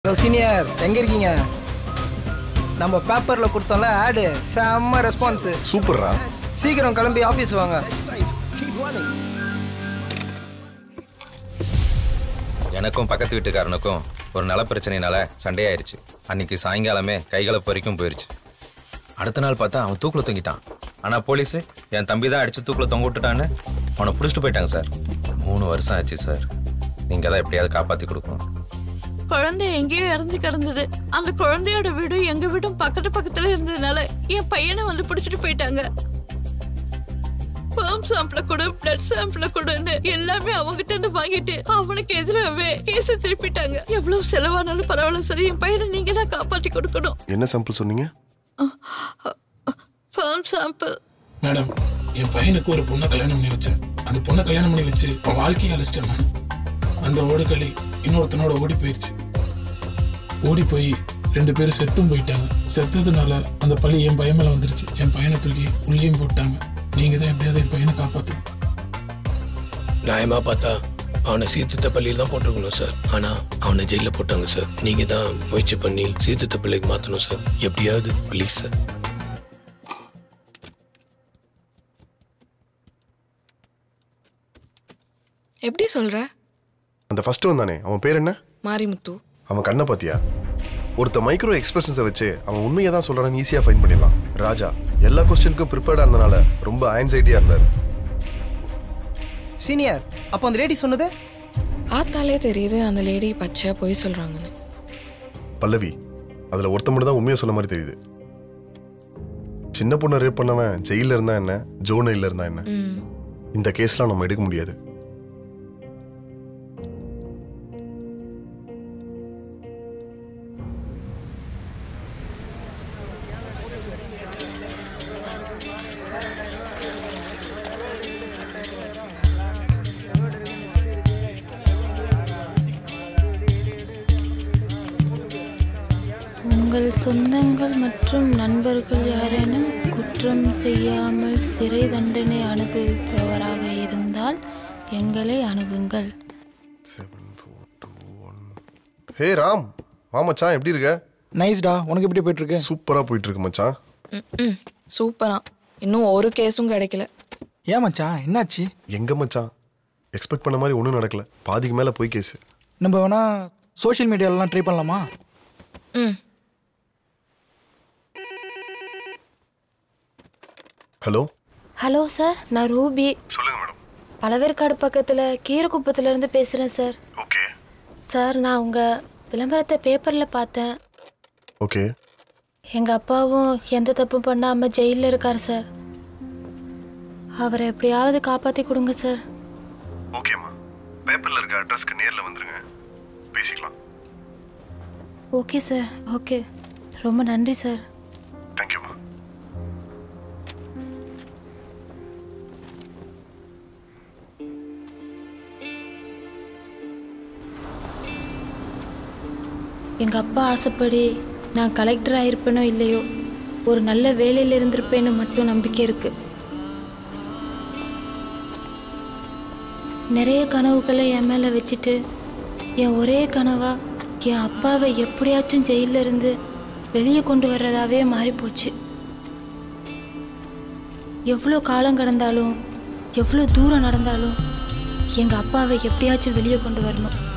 hello senior எங்க இருக்கீங்க நம்ம பேப்பர்ல கொடுத்தோம்ல ஆடு செம்ம ரெஸ்பான்ஸ் சூப்பர்ரா சீக்கிரம் கிளம்பி ஆபீஸ் வாங்க எனக்கும் பக்கத்து வீட்டுக்காரனுக்கும் ஒரு நல பிரச்சனைனால சண்டையாயிருச்சு அன்னைக்கு சாயங்காலமே கைகலப்பு வரைக்கும் போயிருச்சு அடுத்த நாள் பார்த்தா அவன் தூக்கில் தொங்கிட்டான் ஆனால் போலீஸு என் தம்பி தான் அடித்து தூக்கில் தொங்க விட்டுட்டான்னு அவனை பிடிச்சிட்டு போயிட்டாங்க சார் மூணு வருஷம் ஆச்சு சார் நீங்கள் தான் எப்படியாவது காப்பாற்றி கொடுக்கணும் குழந்தை எங்கேயோ இறந்து கிடந்தது அந்த குழந்தையோட வீடும் எங்க வீடும் பக்கத்து பக்கத்துல இருந்ததுனால என் பையனை வந்து பிடிச்சிட்டு போயிட்டாங்க ஸ்பெர்ம் சாம்பிள கொடு பிளட் சாம்பிள கொடுன்னு எல்லாமே அவங்கிட்ட இருந்து வாங்கிட்டு அவனுக்கு எதிராகவே கேஸ திருப்பிட்டாங்க எவ்வளவு செலவானாலும் பரவாயில்ல சரி என் பையனை நீங்க தான் காப்பாத்தி கொடுக்கணும் என்ன சாம்பிள் சொன்னீங்க ஸ்பெர்ம் சாம்பிள் மேடம் என் பையனுக்கு ஒரு பொண்ணை கல்யாணம் பண்ணி வச்சேன் அந்த பொண்ணை கல்யாணம் பண்ணி வச்சு அவன் வாழ்க்கையை அழிச்சிட்டேன் நான் அந்த ஓடுகளி இன்னொருத்தனோட ஓடி போயிடுச்சு ஓடி போய் ரெண்டு பேரும் செத்தும் போயிட்டாங்க செத்ததுனால அந்த பழி என் பையன் மேல வந்துருச்சு என் பையனை தூக்கி உள்ளேயும் போட்டாங்க நீங்க தான் எப்படியாவது என் பையனை காப்பாத்தணும் நியாயமா பார்த்தா அவனை சீர்திருத்த பள்ளியில் தான் போட்டிருக்கணும் சார் ஆனா அவனை ஜெயிலில் போட்டாங்க சார் நீங்க தான் முயற்சி பண்ணி சீர்திருத்த பள்ளிக்கு மாத்தணும் சார் எப்படியாவது ப்ளீஸ் சார் எப்படி சொல்ற அந்த ஃபர்ஸ்ட் வந்தானே அவன் பேர் என்ன மாரிமுத்து அவன் கண்ணை பாத்தியா ஒருத்த மைக்ரோ எக்ஸ்பிரஷன்ஸை வச்சு அவன் உண்மையை தான் சொல்றான்னு ஈஸியாக ஃபைன் பண்ணிடலாம் ராஜா எல்லா கொஸ்டினுக்கும் ப்ரிப்பேர்டாக இருந்தனால ரொம்ப ஆன்சைட்டியாக இருந்தார் சீனியர் அப்போ அந்த லேடி சொன்னது பார்த்தாலே தெரியுது அந்த லேடி பச்சை பொய் சொல்றாங்கன்னு பல்லவி அதில் ஒருத்த மட்டும் தான் உண்மையை சொன்ன மாதிரி தெரியுது சின்ன பொண்ணை ரேப் பண்ணவன் ஜெயிலில் இருந்தா என்ன ஜோனையில் இருந்தா என்ன ம் இந்த கேஸ்லாம் நம்ம எடுக்க முடியாது உங்கள் சொந்தங்கள் மற்றும் நண்பர்கள் யாரேனும் குற்றம் செய்யாமல் சிறை தண்டனை அனுபவிப்பவராக இருந்தால் எங்களை அணுகுங்கள் ஹே ராம் வா மச்சான் எப்படி இருக்க நைஸ்டா உனக்கு எப்படி போயிட்டு இருக்கு சூப்பராக போயிட்டு இருக்கு மச்சான் ம் சூப்பரா இன்னும் ஒரு கேஸும் கிடைக்கல ஏன் மச்சான் என்னாச்சு எங்க மச்சான் எக்ஸ்பெக்ட் பண்ண மாதிரி ஒன்றும் நடக்கல பாதிக்கு மேலே போய் கேஸு நம்ம வேணா சோஷியல் மீடியாலலாம் ட்ரை பண்ணலாமா ம் ஹலோ ஹலோ சார் நான் ரூபி சொல்லுங்க மேடம் பழவேற்காடு பக்கத்தில் கீரக்குப்பத்துலேருந்து பேசுகிறேன் சார் ஓகே சார் நான் உங்கள் விளம்பரத்தை பேப்பரில் பார்த்தேன் ஓகே எங்கள் அப்பாவும் எந்த தப்பும் பண்ணாமல் ஜெயிலில் இருக்கார் சார் அவரை எப்படியாவது காப்பாற்றி கொடுங்க சார் ஓகேம்மா பேப்பரில் இருக்க அட்ரஸ்க்கு நேரில் வந்துருங்க பேசிக்கலாம் ஓகே சார் ஓகே ரொம்ப நன்றி சார் தேங்க்யூம்மா எங்கள் அப்பா ஆசைப்படி நான் கலெக்டர் ஆயிருப்பேனோ இல்லையோ ஒரு நல்ல வேலையில் இருந்திருப்பேன்னு மட்டும் நம்பிக்கை இருக்கு நிறைய கனவுகளை என் மேலே வச்சுட்டு என் ஒரே கனவா என் அப்பாவை எப்படியாச்சும் ஜெயிலில் இருந்து வெளியே கொண்டு வர்றதாவே மாறிப்போச்சு எவ்வளோ காலம் கடந்தாலும் எவ்வளோ தூரம் நடந்தாலும் எங்கள் அப்பாவை எப்படியாச்சும் வெளியே கொண்டு வரணும்